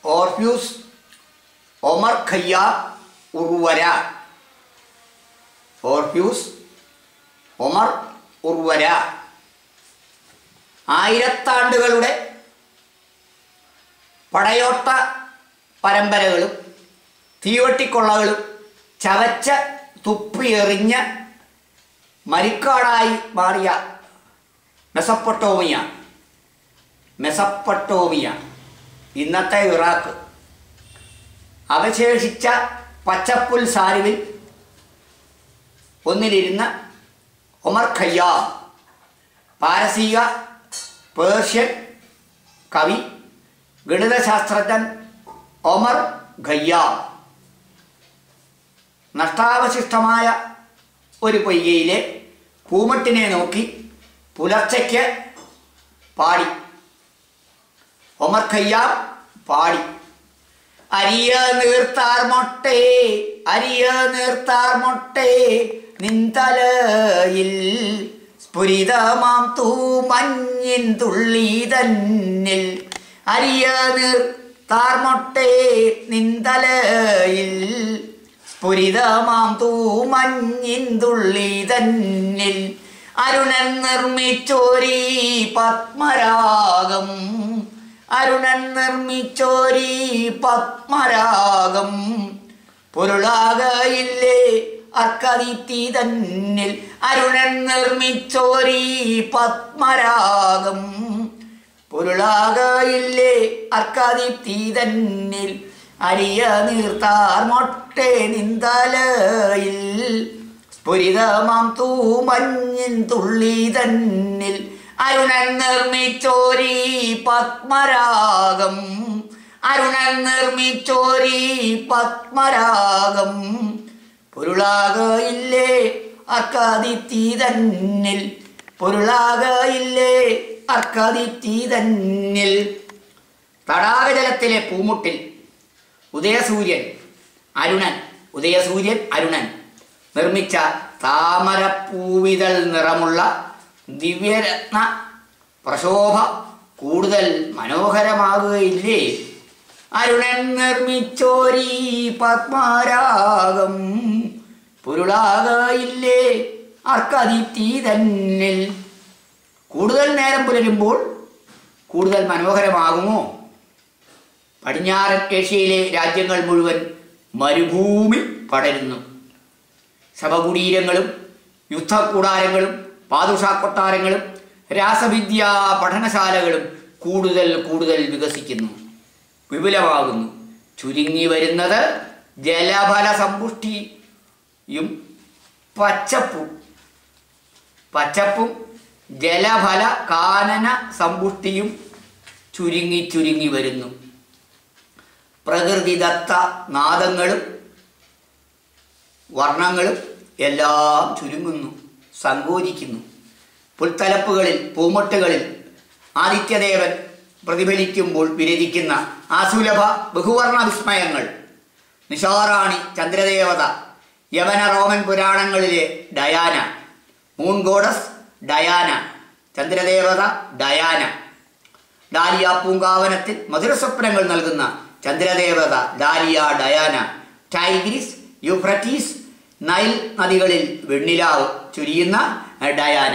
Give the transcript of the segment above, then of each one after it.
Orpheus Omar Khayyam ഉർവര Orpheus Omar ഉർവര ആയിരത്താണ്ടുകളുടെ പടയോട്ട പരമ്പരകളും തീവട്ടിക്കൊള്ളകളും ചവച്ച തുപ്പിയെറിഞ്ഞ മരിക്കാടായി മാറിയ മെസപ്പൊട്ടോമിയ മെസപ്പൊട്ടോമിയ ഇന്നത്തെ ഇറാഖ് അവശേഷിച്ച പച്ചപ്പുൽ സാരിവിൽ ഒന്നിലിരുന്ന ഒമർ ഖയ്യാം പാരസീക പേർഷ്യൻ കവി ഗണിതശാസ്ത്രജ്ഞൻ ഒമർ ഖയ്യാം നഷ്ടാവശിഷ്ടമായ ഒരു പൊയ്കയിലെ പൂമട്ടിനെ നോക്കി പുലർച്ചയ്ക്ക് പാടി ഒമർ ഖയ്യാം പാടി അരിയ നീർത്താർ മൊട്ടേ അരിയ നീർത്താർ മൊട്ടേ നിന്തലയിൽ സ്ഫുരിതമാം തൂമഞ്ഞിൻ തുള്ളി തന്നിൽ അരിയ നീർത്താർ മൊട്ടേ നിന്തലയിൽ സ്ഫുരിതമാം തൂമഞ്ഞിൻ തുള്ളി തന്നിൽ അരുണൻ നിർമ്മിച്ചോരീ പത്മരാഗം അരുണൻ നിർമ്മിച്ചോരീ പത്മരാഗം പൊരുളാകയില്ലേ അർക്കതിത്തി തന്നിൽ അരുണൻ നിർമ്മിച്ചോരീ പത്മരാഗം പൊരുളാകയില്ലേ അർക്കതിത്തി തന്നിൽ അരിയ നീർത്താർ മൊട്ടെ നിന്തലയിൽ സ്ഫുരിതമാം തൂമഞ്ഞിൻ തുള്ളി തന്നിൽ അരുണൻ നിർമ്മിച്ചോരീ പത്മരാഗം അരുണൻ നിർമ്മിച്ചോരീ പത്മരാഗം പൊരുളാകയില്ലേ അർക്കാദിത്തി തന്നിൽ പൊരുളാകയില്ലേ അർക്കാദിത്തി തന്നിൽ തടാകജലത്തിലെ പൂമുട്ടിൽ ഉദയസൂര്യൻ അരുണൻ ഉദയസൂര്യൻ അരുണൻ നിർമ്മിച്ച താമരപ്പൂവിതൾ നിറമുള്ള ദിവ്യരത്ന പ്രശോഭ കൂടുതൽ മനോഹരമാകുകയില്ലേ അരുണൻ നിർമ്മിച്ചോരീ പത്മരാഗം പൊരുളാകയില്ലേ അർക്കതിത്തി തന്നിൽ കൂടുതൽ നേരം പുലരുമ്പോൾ കൂടുതൽ മനോഹരമാകുമോ പടിഞ്ഞാറൻ ഏഷ്യയിലെ രാജ്യങ്ങൾ മുഴുവൻ മരുഭൂമി പടരുന്നു ശവകുടീരങ്ങളും യുദ്ധകൂടാരങ്ങളും പാതുഷാ കൊട്ടാരങ്ങളും രാസവിദ്യാ പഠനശാലകളും കൂടുതൽ കൂടുതൽ വികസിക്കുന്നു വിപുലമാകുന്നു ചുരുങ്ങി വരുന്നത് ജലഫല സമ്പുഷ്ടിയും പച്ചപ്പും പച്ചപ്പും ജലഫല കാനന സമ്പുഷ്ടിയും ചുരുങ്ങി ചുരുങ്ങി വരുന്നു പ്രകൃതിദത്ത നാദങ്ങളും വർണ്ണങ്ങളും എല്ലാം ചുരുങ്ങുന്നു സങ്കോചിക്കുന്നു പുൽത്തലപ്പുകളിൽ പൂമൊട്ടുകളിൽ ആദിത്യദേവൻ പ്രതിഫലിക്കുമ്പോൾ വിരചിക്കുന്ന അസുലഭ ബഹുവർണ വിസ്മയങ്ങൾ നിശാറാണി ചന്ദ്രദേവത യവന റോമൻ പുരാണങ്ങളിലെ ഡയാന മൂൺ ഗോഡസ് ഡയാന ചന്ദ്രദേവത ഡയാന ഡാലിയ പൂങ്കാവനത്തിൽ മധുരസ്വപ്നങ്ങൾ നൽകുന്ന ചന്ദ്രദേവത dahlia Diana Tigris Euphrates Nile നദികളിൽ വെണ്ണിലാവ് ചുരിയുന്ന ഡയാന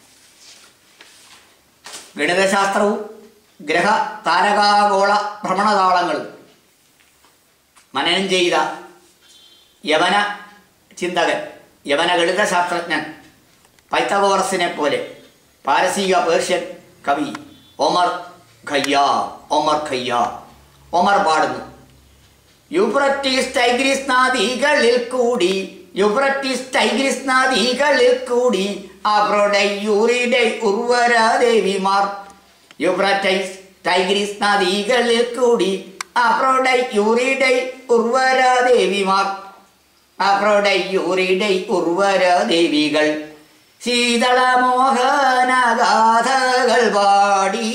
ഗണിതശാസ്ത്രവും ഗ്രഹ താരകാഗോള ഭ്രമണതാളങ്ങളും മനനം ചെയ്ത യവന ചിന്തകൻ യവന ഗണിതശാസ്ത്രജ്ഞൻ പൈത്തഗോറസിനെ പോലെ പാരസീക പേർഷ്യൻ കവി ഒമർ ഖയ്യ ഒമർ ഖയ്യ ഒമർ പാടുന്നു യുബ്രട്ടീസ് ടൈഗ്രിസ് നദികളിൽ കൂടി യുബ്രട്ടീസ് ടൈഗ്രിസ് നദികളിൽ കൂടി അവരുടെ യൂറിഡൈ ഉർവര ദേവിമാർ യുബ്രട്ടൈസ് ടൈഗ്രിസ് നദികളിൽ കൂടി അവരുടെ യൂറിഡൈ ഉർവര ദേവിമാർ അവരുടെ യൂറിഡൈ ഉർവര ദേവികൾ ശീതളമോഹനഗാഥകൾ പാടി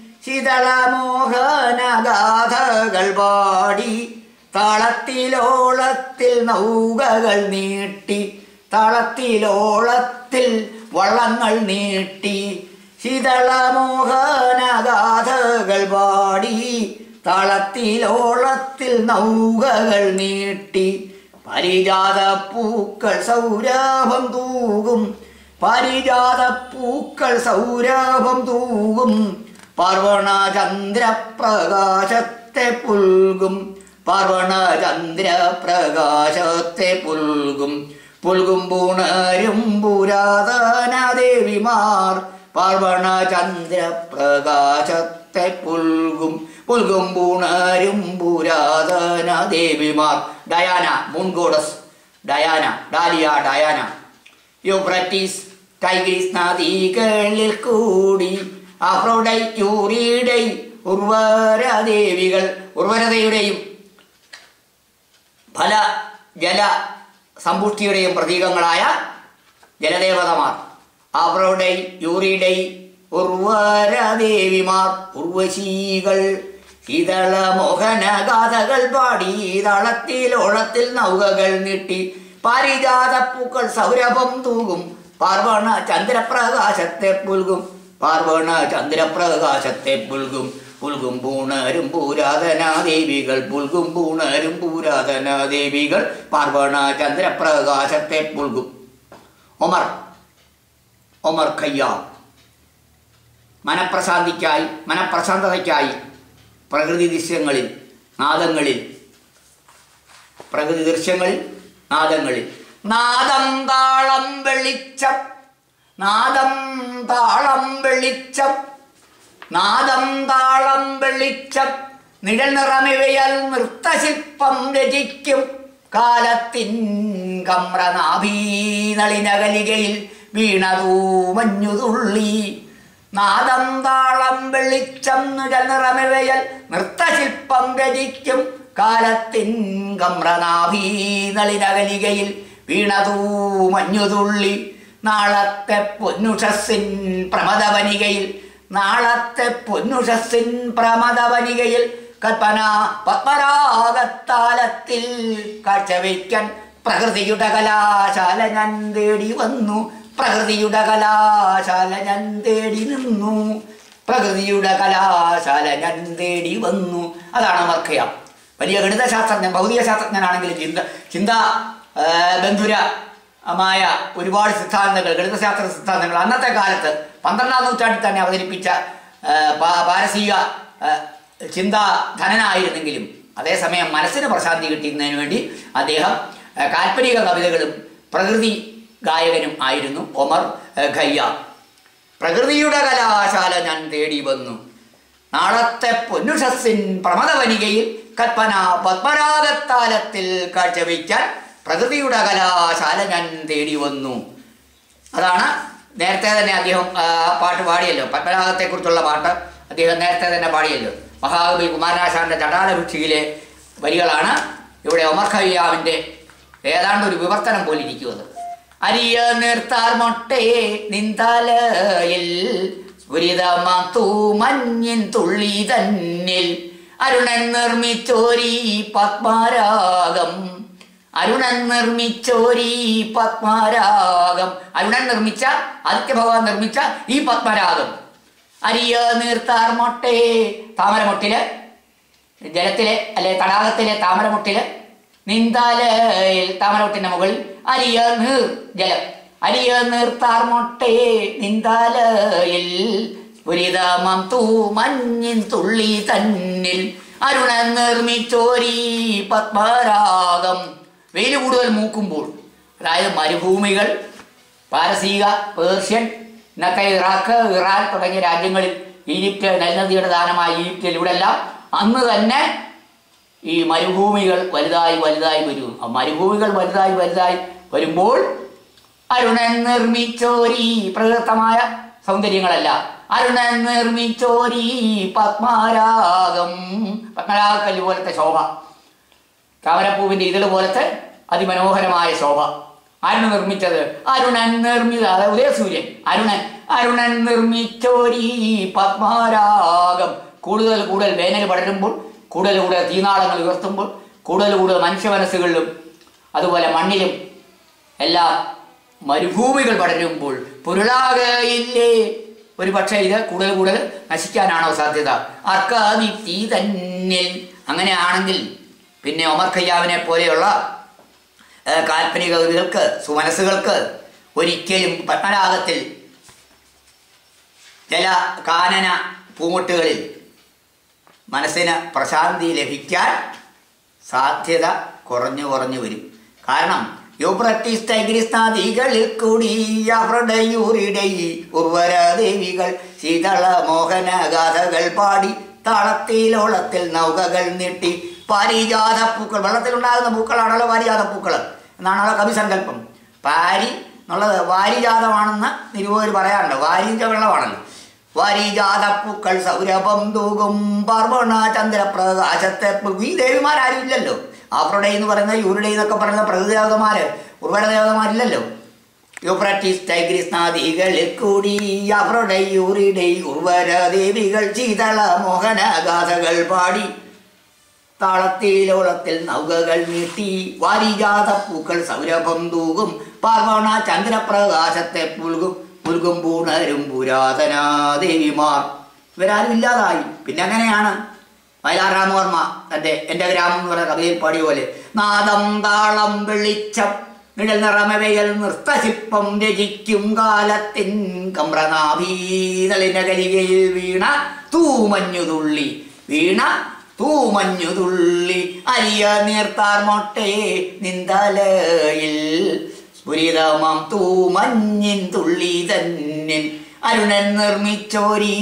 ശീതളമോഹനഗാഥകൾ പാടി താളത്തിലോളത്തിൽ നൗകകൾ നീട്ടി താളത്തിലോളത്തിൽ വള്ളങ്ങൾ നീട്ടി ശീതളമോഹനഗാഥകൾ പാടി തളത്തിലോളത്തിൽ നൗകകൾ നീട്ടി പരിജാത പൂക്കൾ സൗരഭം തൂകും പരിജാത പൂക്കൾ സൗരഭം തൂകും പർവണ ചന്ദ്രപ്രകാശത്തെ പുൽകും പർവണ ചന്ദ്രപ്രകാശത്തെ പുൽകും പുൽകും പുണരും പുരാതന ദേവിമാർ പർവണ ചന്ദ്രപ്രകാശത്തെ പുൽകും പുൽകും പുണരും പുരാതന ദേവിമാർ Diana moon goddess Diana dahlia Diana Euphrates Tigris നദികളിൽ കൂടി അഫ്രോഡൈ യൂറിഡൈ ഉർവരദേവികൾ ഉർവരതയുടെയും ഫല ജല സമ്പുഷ്ടിയുടെയും പ്രതീകങ്ങളായ ജലദേവതമാർ അവരുടെ യൂറിഡൈ ഉർവരദേവിമാർ ഉർവശീകൾ ശീതള മോഹന ഗാഥകൾ പാടി തളത്തിൽ നൗകകൾ നീട്ടി പാരിജാത പൂക്കൾ സൗരഭം തൂകും പാർവണ ചന്ദ്രപ്രകാശത്തെ പുൽകും പാർവണ ചന്ദ്രപ്രകാശത്തെ പുൽകും പുൽകും പൂണരും പൂരാതനാദേവികൾ പുൽകും പൂണരും പൂരാതനാദേവികൾ പാർവണ ചന്ദ്രപ്രകാശത്തെ പുൽകും ഒമർ ഒമർ ഖയ്യാം മനപ്രശാന്തിക്കായി മനപ്രശാന്തതയ്ക്കായി പ്രകൃതി ദൃശ്യങ്ങളിൽ നാദങ്ങളിൽ പ്രകൃതി ദൃശ്യങ്ങളിൽ നാദങ്ങളിൽ നാദം താളം വെളിച്ചം നാദം താളം വെളിച്ചം നാദം താളം വെളിച്ചം നിഴൽ നിറമിവയൽ നൃത്തശില്പം രചിക്കും കാലത്തിൻ കമ്രനാഭീനളിനകലികയിൽ വീണതൂ മഞ്ഞുതുള്ളി നാദം താളം വെളിച്ചം നിഴൽ നിറമിവയൽ നൃത്തശില്പം രചിക്കും കാലത്തിൻ കമ്രനാഭീനളിനകലികയിൽ വീണതൂ മഞ്ഞുതുള്ളി നാളത്തെ പൊന്നുഷസ്സിൻ പ്രമദവനികയിൽ നാളത്തെ പൊന്നുഷസ്സിൻ പ്രമദവനികയിൽ കൽപ്പന പത്മരാഗത്താലത്തിൽ കാഴ്ചവെക്കാൻ പ്രകൃതിയുടെ കലാശാല ഞാൻ തേടി വന്നു പ്രകൃതിയുടെ കലാശാല ഞാൻ തേടി നിന്നു പ്രകൃതിയുടെ കലാശാല ഞാൻ തേടി വന്നു അതാണ് മർക്കയ വലിയ ഗണിതശാസ്ത്രജ്ഞൻ ഭൗതിക ശാസ്ത്രജ്ഞനാണെങ്കിലും ചിന്ത ചിന്ത ആ, ബന്ധുരമായ ഒരുപാട് സിദ്ധാന്തങ്ങൾ ഗണിതശാസ്ത്ര സിദ്ധാന്തങ്ങൾ അന്നത്തെ കാലത്ത് പന്ത്രണ്ടാം നൂറ്റാണ്ടിൽ തന്നെ അവതരിപ്പിച്ച ആ, പാ- പാരസീക ആ, ചിന്താധനനായിരുന്നെങ്കിലും അതേസമയം മനസ്സിന് പ്രശാന്തി കിട്ടുന്നതിന് വേണ്ടി അദ്ദേഹം ആ, കാൽപ്പനിക കവിതകളും പ്രകൃതി ഗായകനും ആയിരുന്നു ഒമർ ആ, ഖയ്യാം പ്രകൃതിയുടെ കലാശാല ഞാൻ തേടി വന്നു നാളത്തെ പൊന്നുഷസ്സിൻ പ്രമദവനികയിൽ കൽപ്പന പത്മരാഗത്താലത്തിൽ കാഴ്ചവെക്കാൻ പ്രകൃതിയുടെ കലാശാല ഞാൻ തേടി വന്നു അതാണ് നേരത്തെ തന്നെ അദ്ദേഹം ആ, പാട്ട് പാടിയല്ലോ പത്മരാഗത്തെക്കുറിച്ചുള്ള പാട്ട് അദ്ദേഹം നേരത്തെ തന്നെ പാടിയല്ലോ മഹാകവി കുമാരനാശാന്റെ ചടാലഭിക്ഷിയിലെ വരികളാണ് ഇവിടെ ഒമർ ഖയ്യാമിൻ്റെ ഏതാണ്ട് ഒരു വിവർത്തനം പോലെ ഇരിക്കുന്നത് അരിയ നിർത്താർ മൊട്ടേ നിന്തലയിൽ സ്ഫുരിതമാത്തു മഞ്ഞിൻ തുള്ളി തന്നിൽ അരുണൻ നിർമ്മിച്ചോരീ പത്മാരാഗം അരുണൻ നിർമ്മിച്ചോരീ പത്മരാഗം അരുണൻ നിർമ്മിച്ച ആദിത്യ ഭഗവാൻ നിർമ്മിച്ച ഈ പത്മരാഗം അരിയ നീർത്താർ മൊട്ടേ താമരമൊട്ടില് ജലത്തിലെ അല്ലെ തടാകത്തിലെ താമരമുട്ടില് നിന്താലയിൽ താമരമുട്ടിന്റെ മുകളിൽ അരിയ നീർ ജലം അരിയ നീർത്താർ മൊട്ടേ നിന്താലയിൽ പുരിതമം തൂ മഞ്ഞിൻ തുള്ളി തന്നിൽ അരുണൻ നിർമ്മിച്ചോരീ പത്മരാഗം വെയിൽ കൂടുതൽ മൂക്കുമ്പോൾ അതായത് മരുഭൂമികൾ പാരസീക പേർഷ്യൻ ഇന്നത്തെ ഇറാഖ് ഇറാൻ തുടങ്ങിയ രാജ്യങ്ങളിൽ ഈജിപ്റ്റ് നൈനദിയുടെ ദാനമായ ഈജിപ്തിൽ ഇവിടെ എല്ലാം അന്ന് തന്നെ ഈ മരുഭൂമികൾ വലുതായി വലുതായി വരും ആ മരുഭൂമികൾ വലുതായി വലുതായി വരുമ്പോൾ അരുണൻ നിർമ്മിച്ചോരീ പ്രകൃതമായ സൗന്ദര്യങ്ങളല്ല അരുണൻ നിർമ്മിച്ചോരീ പത്മാരാഗം പത്മരാഗക്കല്ല് പോലത്തെ ശോഭ താമരപ്പൂവിന്റെ ഇതള് പോലത്തെ അതിമനോഹരമായ ശോഭ ആരാണ് നിർമ്മിച്ചത് അരുണൻ നിർമ്മിത അതായത് ഉദയസൂര്യൻ അരുണൻ അരുണൻ നിർമ്മിച്ചോരീ പത്മാരാഗം കൂടുതൽ കൂടുതൽ വേനൽ പടരുമ്പോൾ കൂടുതൽ കൂടുതൽ തീനാളങ്ങൾ ഉയർത്തുമ്പോൾ കൂടുതൽ കൂടുതൽ മനുഷ്യ മനസ്സുകളിലും അതുപോലെ മണ്ണിലും എല്ലാം മരുഭൂമികൾ പടരുമ്പോൾ പുരുളാകയില്ലേ ഒരു പക്ഷേ ഇത് കൂടുതൽ കൂടുതൽ നശിക്കാനാണോ സാധ്യത അർക്കാദിത്തി തന്നിൽ അങ്ങനെയാണെങ്കിൽ പിന്നെ ഒമർ ഖയ്യാവിനെ പോലെയുള്ള ഏഹ്, കാൽപ്പനിക കവികൾക്ക് സുമനസ്സുകൾക്ക് ഒരിക്കലും പത്മരാഗത്തിൽ ജല കാനന പൂമുട്ടുകളിൽ മനസ്സിന് പ്രശാന്തി ലഭിക്കാൻ സാധ്യത കുറഞ്ഞു കുറഞ്ഞു വരും കാരണം യൂപ്രട്ടീസ് ടൈഗ്രിസ് നദികളിൽ കൂടി അവരുടെയൂരിടെ ഉർവരദേവികൾ ശീതള മോഹന ഗാഥകൾ പാടി താളത്തിലോളത്തിൽ നൗകകൾ നീട്ടി പാരിജാത പൂക്കൾ വെള്ളത്തിലുണ്ടാകുന്ന പൂക്കളാണല്ലോ പാരിജാത പൂക്കൾ എന്നാണല്ലോ കവി സങ്കല്പം പാരി എന്നുള്ളത് വാരിജാതമാണെന്ന് നിരൂപകർ പറയാറുണ്ട് വാരിജ വെള്ളമാണല്ലോ വാരിജാതപ്പൂക്കൾ സൗരഭം തൂകും പാർവണ ചന്ദ്രപ്രകാശത്തെ ഈ ദേവിമാരും ഇല്ലല്ലോ ആഫ്രോഡേ എന്ന് പറയുന്ന യൂരുടെ എന്നൊക്കെ പറയുന്ന പ്രകൃതിദേവതമാര് ഉർവര ദേവതമാരില്ലല്ലോ യൂപ്രട്ടീസ് ടൈഗ്രിസ് നദികളിൽ കൂടി അവരുടെ യൂറിടെ ഉർവര ദേവികൾ ശീതള മോഹന ഗാഥകൾ പാടി താളത്തിലോളത്തിൽ നൗകകൾ നീട്ടി വാരിജാത പൂക്കൾ സൗരഭം തൂകും പാർവണ ചന്ദ്രപ്രകാശത്തെ പുൽകും പുൽകും പൂണരും പുരാതന ദേവിമാർ ഇവരാരും ഇല്ലാതായി പിന്നെ അങ്ങനെയാണ് വയലാർ രാമവർമ്മ തന്റെ എന്റെ ഗ്രാമം എന്ന് പറയുന്ന കവിതയിൽ പാടിയ പോലെ നാദം താളം വെളിച്ചം നിഴൽ നിറമവയൽ നൃത്തശില്പം രചിക്കും കാലത്തിൻ കമ്രനാഭീതളിന കലികയിൽ വീണ തൂമഞ്ഞുതുള്ളി വീണ തൂമഞ്ഞുതുള്ളി അരിയ നീർത്താർ മൊട്ടയെ നിന്തലയിൽ സ്ഫുരിതമാം തൂമഞ്ഞിൻ തുള്ളി തന്നിൻ അരുണൻ നിർമ്മിച്ചോരി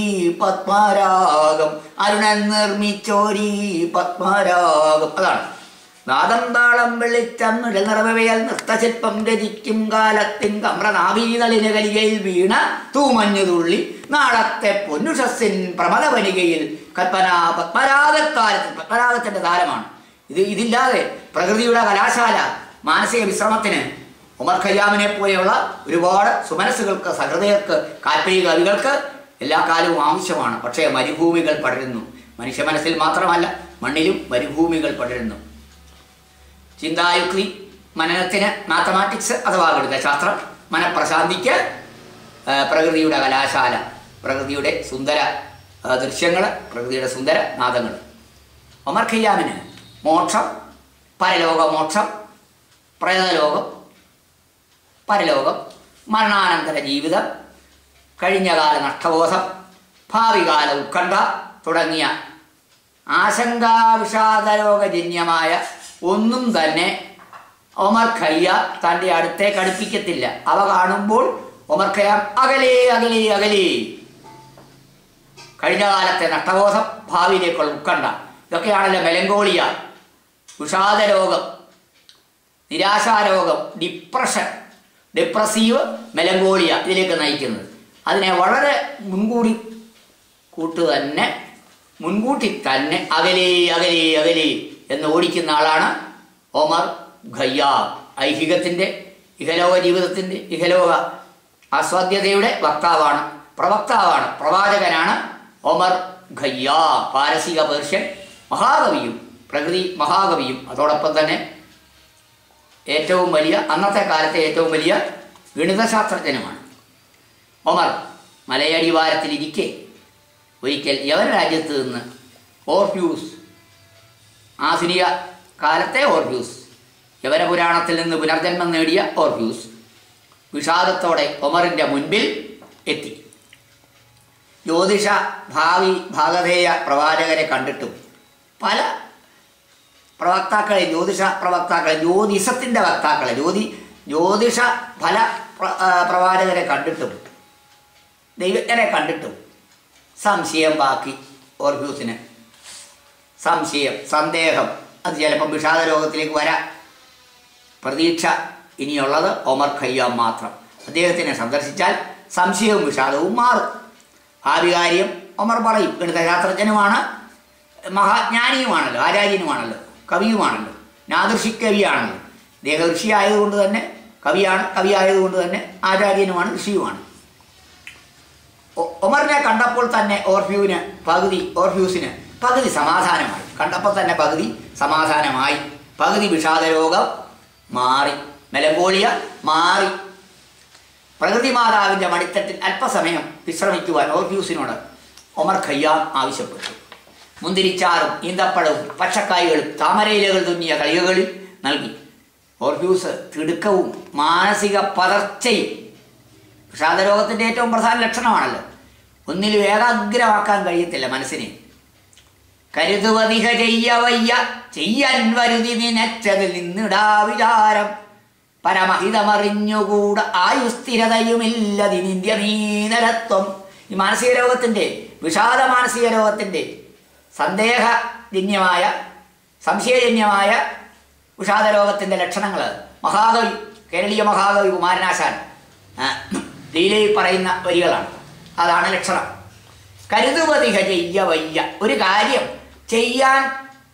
പത്മരാഗം അരുണൻ നിർമ്മിച്ചോരി പത്മരാഗം അതാണ് നാദം താളം വെളിച്ചം നിറവയൽ നൃത്തശില്പം രചിക്കും കാലത്തിൻ കമ്രനാഭീതളിന് കലികയിൽ വീണ തൂമഞ്ഞുതുള്ളി നാളത്തെ പൊന്നുഷസ്സിൻ പ്രമദവനികയിൽ കൽപ്പന പത്മരാഗത്താരത്തിൽ പത്മരാഗത്തിന്റെ താരമാണ് ഇത് ഇതില്ലാതെ പ്രകൃതിയുടെ കലാശാല മാനസിക വിശ്രമത്തിന് ഉമർ ഖയ്യാമിനെ പോലെയുള്ള ഒരുപാട് സുമനസ്സുകൾക്ക് സഹൃദയർക്ക് കാൽപ്പനിക കവികൾക്ക് എല്ലാ കാലവും ആവശ്യമാണ് പക്ഷേ മരുഭൂമികൾ പടരുന്നു മനുഷ്യ മനസ്സിൽ മാത്രമല്ല മണ്ണിലും മരുഭൂമികൾ പടരുന്നു ചിന്തായുക്തി മനനത്തിന് മാത്തമാറ്റിക്സ് അഥവാ ഗണിതശാസ്ത്രം മനഃപ്രശാന്തിക്ക് ആ, പ്രകൃതിയുടെ കലാശാല പ്രകൃതിയുടെ സുന്ദര ദൃശ്യങ്ങൾ പ്രകൃതിയുടെ സുന്ദര നാദങ്ങൾ ഒമർ ഖയ്യാമിന് മോക്ഷം പരലോകമോക്ഷം പ്രേതലോകം പരലോകം മരണാനന്തര ജീവിതം കഴിഞ്ഞകാല നഷ്ടബോധം ഭാവികാല ഉത്കണ്ഠ തുടങ്ങിയ ആശങ്കാവിഷാദരോഗജന്യമായ ഒന്നും തന്നെ ഒമർ ഖയ്യ തൻ്റെ അടുത്തേക്ക് അടുപ്പിക്കത്തില്ല അവ കാണുമ്പോൾ ഒമർ ഖയ്യാം അകലേ അകലേ അകലേ കഴിഞ്ഞ കാലത്തെ നഷ്ടബോധം ഭാവിയിലേക്കുള്ള ഉത്കണ്ഠ ഇതൊക്കെയാണല്ലോ മെലങ്കോളിയ വിഷാദരോഗം നിരാശാരോഗം ഡിപ്രഷൻ ഡിപ്രസീവ് മെലങ്കോളിയ ഇതിലേക്ക് നയിക്കുന്നത് അതിനെ വളരെ മുൻകൂടി കൂട്ട് തന്നെ മുൻകൂട്ടി തന്നെ അകലേ അകലേ അകലേ എന്ന് ഓടിക്കുന്ന ആളാണ് ഒമർ ഖയ്യാം ഐഹികത്തിൻ്റെ ഇഹലോക ജീവിതത്തിൻ്റെ ഇഹലോക ആസ്വാദ്യതയുടെ വക്താവാണ് പ്രവക്താവാണ് പ്രവാചകനാണ് ഒമർ ഖയ്യാം പാരസിക പേർഷ്യൻ മഹാകവിയും പ്രകൃതി മഹാകവിയും അതോടൊപ്പം തന്നെ ഏറ്റവും വലിയ അന്നത്തെ കാലത്തെ ഏറ്റവും വലിയ ഗണിതശാസ്ത്രജ്ഞനുമാണ് ഒമർ മലയടിവാരത്തിലിരിക്കെ ഒരിക്കൽ യവന രാജ്യത്ത് നിന്ന് ഓർഫ്യൂസ് ആധുനിക കാലത്തെ ഓർഫ്യൂസ് യവന പുരാണത്തിൽ നിന്ന് പുനർജന്മം നേടിയ ഓർഫ്യൂസ് വിഷാദത്തോടെ ഒമറിൻ്റെ മുൻപിൽ എത്തി ജ്യോതിഷ ഭാവി ഭാഗധേയ പ്രവാചകരെ കണ്ടിട്ടും പല പ്രവക്താക്കളെ ജ്യോതിഷ പ്രവക്താക്കളെ ജ്യോതിഷത്തിൻ്റെ വക്താക്കളെ ജ്യോതി ജ്യോതിഷ ഫല പ്ര- ആ, പ്രവാചകരെ കണ്ടിട്ടും ദൈവജ്ഞനെ കണ്ടിട്ടും സംശയം ബാക്കി ഓർഫ്യൂസിന് സംശയം സന്ദേഹം അത് ചിലപ്പം വിഷാദ രോഗത്തിലേക്ക് വരാം പ്രതീക്ഷ ഇനിയുള്ളത് ഒമർ ഖയ്യാം മാത്രം അദ്ദേഹത്തിനെ സന്ദർശിച്ചാൽ സംശയവും വിഷാദവും മാറും ഭാവി കാര്യം ഒമർ പറയും ഗണിതശാസ്ത്രജ്ഞനുമാണ് മഹാജ്ഞാനിയുമാണല്ലോ ആചാര്യനുമാണല്ലോ കവിയുമാണല്ലോ നാദൃഷി കവിയാണല്ലോ അദ്ദേഹം ഋഷി ആയതുകൊണ്ട് തന്നെ കവിയാണ് കവി ആയതുകൊണ്ട് തന്നെ ആചാര്യനുമാണ് ഋഷിയുമാണ് ഒ- ഒമറിനെ കണ്ടപ്പോൾ തന്നെ ഓർഫ്യൂവിന് പകുതി ഓർഫ്യൂസിന് പകുതി സമാധാനമായി കണ്ടപ്പോൾ തന്നെ പകുതി സമാധാനമായി പകുതി വിഷാദരോഗം മാറി മെലങ്കോളിയ മാറി പ്രകൃതി മാതാവിൻ്റെ മടിത്തട്ടിൽ അല്പസമയം വിശ്രമിക്കുവാൻ ഓർഫ്യൂസിനോട് ഒമർ ഖയ്യാം ആവശ്യപ്പെട്ടു മുന്തിരിച്ചാറും ഈന്തപ്പഴവും പച്ചക്കായ്കളും താമരയിലകൾ തുന്നിയ കളികളിൽ നൽകി ഓർഫ്യൂസ് തിടുക്കവും മാനസിക പതർച്ചയും വിഷാദരോഗത്തിൻ്റെ ഏറ്റവും പ്രധാന ലക്ഷണമാണല്ലോ ഒന്നിലും ഏകാഗ്രമാക്കാൻ കഴിയത്തില്ല മനസ്സിനെ കരുതുവതിക ചെയ്യവയ്യ ചെയ്യാൻ വരുതി നിനച്ചതിൽ നിന്നിടാ വിചാരം പരമഹിതമറിഞ്ഞുകൂട ആയുസ്ഥിരതയുമില്ലതിനിന്ദ്യമീനരത്വം ഈ മാനസിക രോഗത്തിൻ്റെ വിഷാദ മാനസിക രോഗത്തിൻ്റെ സന്ദേഹജന്യമായ സംശയജന്യമായ വിഷാദ രോഗത്തിൻ്റെ ലക്ഷണങ്ങൾ മഹാകവി കേരളീയ മഹാകവി കുമാരനാശാൻ ആ, ലീലയിൽ പറയുന്ന വരികളാണ് അതാണ് ലക്ഷണം കരുതുപതിക ചെയ്യ വയ്യ ഒരു കാര്യം ചെയ്യാൻ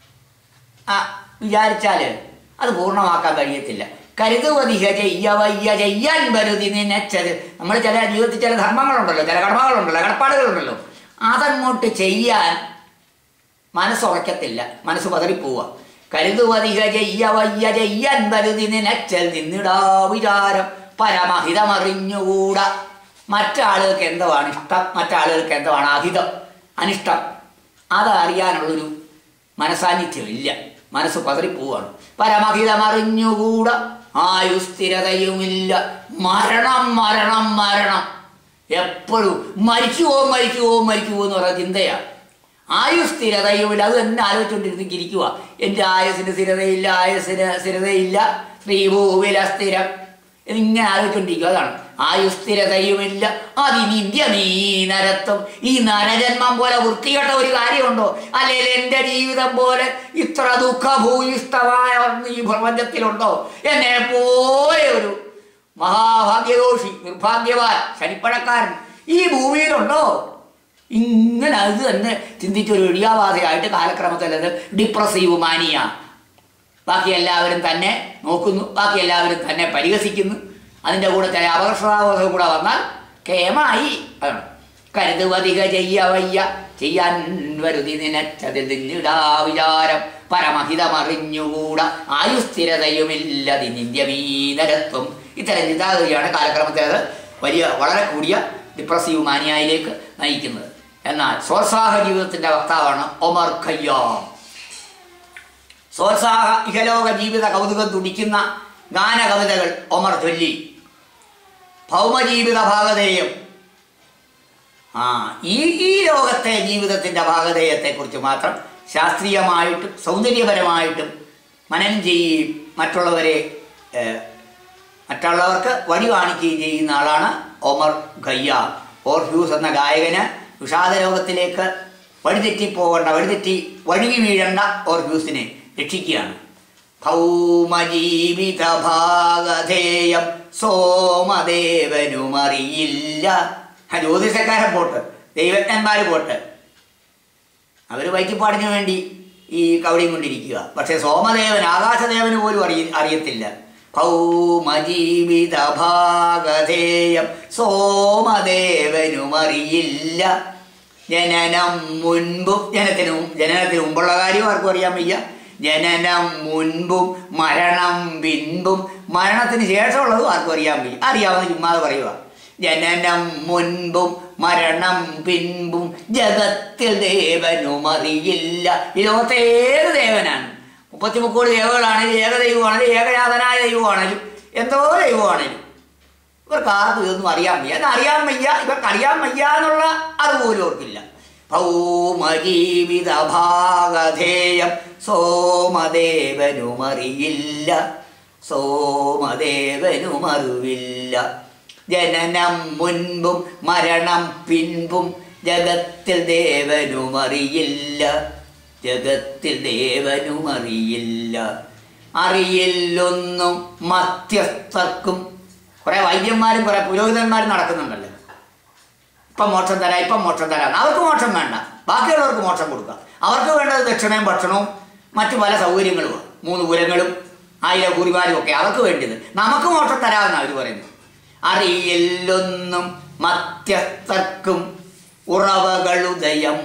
ആ, വിചാരിച്ചാൽ അത് പൂർണ്ണമാക്കാൻ കഴിയത്തില്ല കരുതുവതിക ചെയ്യ വയ്യ ചെയ്യാൻ വരുതി നിനച്ചത് നമ്മൾ ചില ജീവിതത്തിൽ ചില ധർമ്മങ്ങളുണ്ടല്ലോ ചില കടമകളുണ്ടല്ലോ കടപ്പാടുകളുണ്ടല്ലോ അതങ്ങോട്ട് ചെയ്യാൻ മനസ്സുറയ്ക്കത്തില്ല മനസ്സ് പതറിപ്പോവുക കരുതുവതിക ചെയ്യ വയ്യ ചെയ്യാൻ വരുതി നിനച്ചൽ നിന്നിടാ വിചാരം പരമഹിതമറിഞ്ഞുകൂടാ മറ്റാളുകൾക്ക് എന്തുവാണ് ഇഷ്ടം മറ്റാളുകൾക്ക് എന്തുവാണ് അഹിതം അനിഷ്ടം അതറിയാനുള്ളൊരു മനസാന്നിധ്യമില്ല മനസ്സ് പതറിപ്പോവാണ് പരമഹിതമറിഞ്ഞുകൂടാ ആയുസ്ഥിരതയുമില്ല മരണം മരണം മരണം എപ്പോഴും മരിച്ചു പോകും മരിച്ചു പോകും മരിച്ചു പോകും എന്ന് പറയുന്ന ചിന്തയാണ് ആയുസ്ഥിരതയുമില്ല അത് തന്നെ ആലോചിച്ചുകൊണ്ടിരുന്ന് ഇരിക്കുക എൻ്റെ ആയുസിന് സ്ഥിരതയില്ല ആയുസിന് സ്ഥിരതയില്ല ശ്രീഭൂവില സ്ഥിരം ഇതിങ്ങനെ ആലോചിച്ചുകൊണ്ടിരിക്കുക അതാണ് ആയുസ്ഥിരതയുമില്ല അതിനിന്ത്യമീ നരത്വം ഈ നരജന്മം പോലെ വൃത്തികെട്ട ഒരു കാര്യമുണ്ടോ അല്ലെങ്കിൽ എൻ്റെ ജീവിതം പോലെ ഇത്ര ദുഃഖഭൂയിഷ്ടമായ ഒന്ന് ഈ പ്രപഞ്ചത്തിലുണ്ടോ എന്നെ പോലെ ഒരു മഹാഭാഗ്യദോഷി നിർഭാഗ്യവാൻ ശനിപ്പഴക്കാരൻ ഈ ഭൂമിയിലുണ്ടോ ഇങ്ങനെ അത് തന്നെ ചിന്തിച്ചൊരു ഇടിയാബാധയായിട്ട് കാലക്രമത്തിൽ അത് ഡിപ്രസീവ് മാനിയ ബാക്കി എല്ലാവരും തന്നെ നോക്കുന്നു ബാക്കി എല്ലാവരും തന്നെ പരിഹസിക്കുന്നു അതിൻ്റെ കൂടെ ചില അപകർഷതാബോധം കൂടെ വന്നാൽ കേമായി അതാണ് കരുതുവതിക ചെയ്യ വയ്യ ചെയ്യാൻ വരുതി നിനച്ചതിൽ നിന്നിടാ വിചാരം പരമഹിതമറിഞ്ഞുകൂടാ ആയുസ്ഥിരതയുമില്ലതി നിന്ദ്യമീനരത്വം ഇത്തരം ചിന്താഗതിയാണ് കാലക്രമത്തിൽ അത് വലിയ വളരെ കൂടിയ ഡിപ്രസീവ് മാനിയായിലേക്ക് നയിക്കുന്നത് എന്നാൽ സ്വോത്സാഹ ജീവിതത്തിൻ്റെ വക്താവാണ് ഒമർ ഖയ്യാം സ്വോത്സാഹ ഇഹലോക ജീവിത കൗതുകം തുടിക്കുന്ന ഗാനകവിതകൾ ഒമർ ചൊല്ലി ഭൗമജീവിത ഭാഗധേയം ആ ഈ ഈ ലോകത്തെ ജീവിതത്തിൻ്റെ ഭാഗധേയത്തെക്കുറിച്ച് മാത്രം ശാസ്ത്രീയമായിട്ടും സൗന്ദര്യപരമായിട്ടും മനനം ചെയ്യുകയും മറ്റുള്ളവരെ ഏഹ്, മറ്റുള്ളവർക്ക് വഴി കാണിക്കുകയും ചെയ്യുന്ന ആളാണ് ഒമർ ഖയ്യ ഓർഫ്യൂസ് എന്ന ഗായകന് വിഷാദരോഗത്തിലേക്ക് വഴിതെറ്റിപ്പോകേണ്ട വഴിതെറ്റി വഴുകി വീഴേണ്ട ഓർഫ്യൂസിനെ രക്ഷിക്കുകയാണ് ഭൗമജീവിത ഭാഗധേയം സോമദേവനുമറിയില്ല ആ ജ്യോതിഷക്കാരൻ പോട്ട് ദൈവജ്ഞന്മാർ പോട്ട് അവർ വൈറ്റിപ്പാടിന് വേണ്ടി ഈ കവടിയും കൊണ്ടിരിക്കുക പക്ഷേ സോമദേവൻ ആകാശദേവന് പോലും അറിയ അറിയത്തില്ല ഭൗമജീവിത ഭാഗധേയം സോമദേവനുമറിയില്ല ജനനം മുൻപും ജനത്തിനു ജനനത്തിന് മുമ്പുള്ള കാര്യം ആർക്കും അറിയാൻ വയ്യ ജനനം മുൻപും മരണം പിൻപും മരണത്തിന് ശേഷമുള്ളതും ആർക്കും അറിയാൻ വയ്യ അറിയാവുന്ന ചുമ്മാതെ പറയുക ജനനം മുൻപും മരണം പിൻപും ജഗത്തിൽ ദേവനും അറിയില്ല ഈ ലോകത്തെ ഏത് ദേവനാണ് മുപ്പത്തി മുക്കോടി ദേവകളാണെങ്കിലും ഏക ദൈവമാണെങ്കിലും ഏകജാതനായ ദൈവമാണെങ്കിലും എന്തോ ദൈവമാണെങ്കിലും ഇവർക്ക് ആർക്കും ഇതൊന്നും അറിയാൻ വയ്യ അത് അറിയാൻ വയ്യ ഇവർക്ക് അറിയാൻ വയ്യ എന്നുള്ള അറിവുപോലും ഓർക്കില്ല ഭൗമജീവിത ഭാഗധേയം സോമദേവനുമറിയില്ല സോമദേവനുമറിവില്ല ജനനം മുൻപും മരണം പിൻപും ജഗത്തിൽ ദേവനുമറിയില്ല ജഗത്തിൽ ദേവനുമറിയില്ല അറിയില്ലൊന്നും മധ്യസ്ഥർക്കും കുറെ വൈദ്യന്മാരും കുറെ പുരോഹിതന്മാരും നടക്കുന്നുണ്ടല്ലോ ഇപ്പം മോക്ഷം തരാം ഇപ്പം മോക്ഷം തരാം അവർക്ക് മോക്ഷം വേണ്ട ബാക്കിയുള്ളവർക്ക് മോക്ഷം കൊടുക്കാം അവർക്ക് വേണ്ടത് ദക്ഷിണയും ഭക്ഷണവും മറ്റു പല സൗകര്യങ്ങളുമാണ് മൂന്ന് പുരങ്ങളും ആയിരം കുറിമാരും ഒക്കെ അവർക്ക് വേണ്ടത് നമുക്ക് മോക്ഷം തരാമെന്നാണ് അവർ പറയുന്നത് അറിയില്ലൊന്നും മധ്യസ്ഥർക്കും ഉറവകളുദയം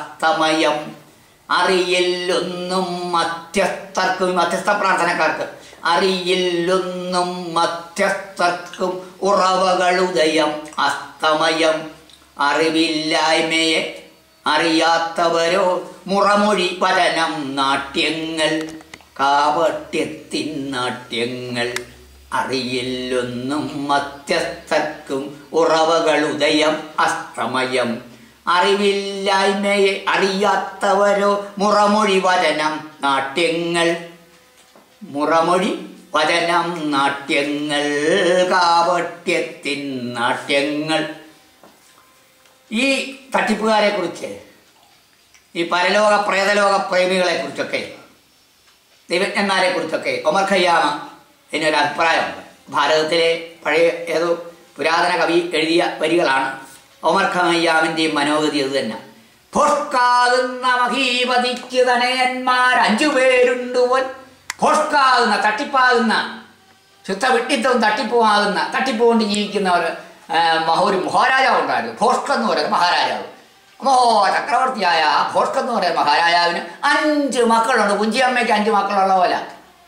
അസ്തമയം അറിയില്ലൊന്നും മധ്യസ്ഥർക്കും ഈ മധ്യസ്ഥ പ്രാർത്ഥനക്കാർക്ക് അറിയില്ലൊന്നും മധ്യസ്ഥർക്കും ഉറവകളുദയം അസ്തമയം അറിവില്ലായ്മയെ അറിയാത്തവരോ മുറമൊഴി പതനം നാട്യങ്ങൾ കാപട്യത്തിൻ നാട്യങ്ങൾ അറിയില്ലൊന്നും മധ്യസ്ഥർക്കും ഉറവകളുദയം അസ്തമയം അറിവില്ലായ്മയെ അറിയാത്തവരോ മുറമൊഴി വചനം നാട്യങ്ങൾ മുറമൊഴി വചനം നാട്യങ്ങൾ കാപട്യത്തിൻ നാട്യങ്ങൾ ഈ തട്ടിപ്പുകാരെ കുറിച്ച് ഈ പരലോക പ്രേതലോക പ്രേമികളെ കുറിച്ചൊക്കെ ദൈവജ്ഞന്മാരെ കുറിച്ചൊക്കെ ഒമർ ഖയ്യാമ എന്നൊരു അഭിപ്രായമുണ്ട് ഭാരതത്തിലെ പഴയ ഏതോ പുരാതന കവി എഴുതിയ വരികളാണ് ഒമർ ഖയ്യാമിൻ്റെയും മനോഗതി അത് തന്നെ ഭോഷ്കാകുന്ന മഹീപതിക്ക് തനയന്മാർ അഞ്ചു പേരുണ്ട് പോൽ ഭോഷ്കാകുന്ന തട്ടിപ്പാകുന്ന ശുദ്ധ വിട്ടിത്തവും തട്ടിപ്പുമാകുന്ന തട്ടിപ്പുകൊണ്ട് ജീവിക്കുന്നവർ ഒരു മഹാരാജാവ് ഉണ്ടായിരുന്നു ഭോഷ്ക എന്ന് പറയുന്ന മഹാരാജാവ് അപ്പോ ചക്രവർത്തിയായ ആ ഭോഷ്ക എന്ന് പറയുന്ന മഹാരാജാവിന് അഞ്ച് മക്കളുണ്ട് കുഞ്ചിയമ്മയ്ക്ക് അഞ്ച് മക്കളുള്ള പോലെ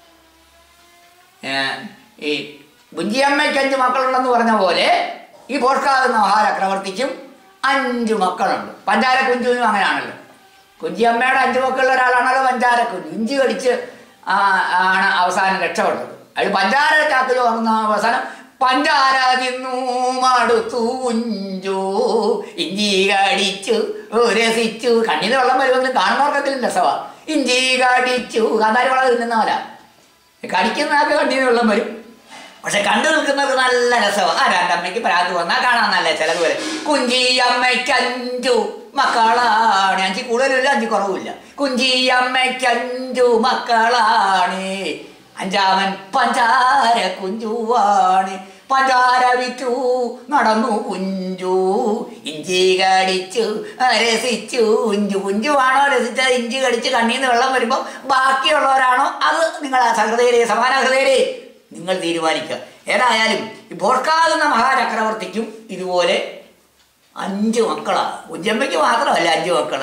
ഏ, ഈ കുഞ്ചിയമ്മയ്ക്ക് അഞ്ച് മക്കളുണ്ടെന്ന് പറഞ്ഞ പോലെ ഈ ഭോഷ്കാകുന്ന മഹാചക്രവർത്തിക്കും അഞ്ച് മക്കളുണ്ട് പഞ്ചാര കുഞ്ചുവിനും അങ്ങനെയാണല്ലോ കുഞ്ചിയമ്മയുടെ അഞ്ച് മക്കളുള്ള ഒരാളാണല്ലോ പഞ്ചാര കുഞ്ചു ഇഞ്ചി കടിച്ച് ആ, ആണ് അവസാനം രക്ഷപ്പെട്ടത് അത് പഞ്ചാര ചാക്കിൽ വന്ന അവസാനം പഞ്ചാര തിന്നു മടുത്തു കുഞ്ചു ഇഞ്ചി കടിച്ചു രസിച്ചു കണ്ണിന് വെള്ളം വരുമെങ്കിലും കാണുന്നവർക്കതിൽ രസവാ ഇഞ്ചി കടിച്ചു കാന്താരി വെള്ളം തിന്നുന്ന പോലെ കടിക്കുന്ന ആൾക്ക് കണ്ണിന് വെള്ളം വരും പക്ഷെ കണ്ടു നിൽക്കുന്നത് നല്ല രസമാണ് ആ രണ്ടമ്മയ്ക്ക് പ്രാഗ് വന്നാൽ കാണാൻ നല്ല ചിലത് വരെ കുഞ്ചി അമ്മയ്ക്ക് അഞ്ചു മക്കളാണ് അഞ്ച് കൂടുതലില്ല അഞ്ച് കുറവില്ല കുഞ്ചി അമ്മയ്ക്ക് അഞ്ചു മക്കളാണ് അഞ്ചാമൻ പഞ്ചാര കുഞ്ചുവാണ് പഞ്ചാര വിറ്റു നടന്നു കുഞ്ചു ഇഞ്ചി കടിച്ചു രസിച്ചു കുഞ്ചു കുഞ്ചുവാണോ രസിച്ചത് ഇഞ്ചി കടിച്ച് കണ്ണീന്ന് വെള്ളം വരുമ്പോൾ ബാക്കിയുള്ളവരാണോ അത് നിങ്ങൾ സഹൃദയരെ സമാന ഹൃദയരെ നിങ്ങൾ തീരുമാനിക്കുക ഏതായാലും ഈ ഭോർക്കാകുന്ന മഹാചക്രവർത്തിക്കും ഇതുപോലെ അഞ്ച് മക്കളാണ് കുഞ്ചമ്മയ്ക്ക് മാത്രമല്ല അഞ്ച് മക്കള്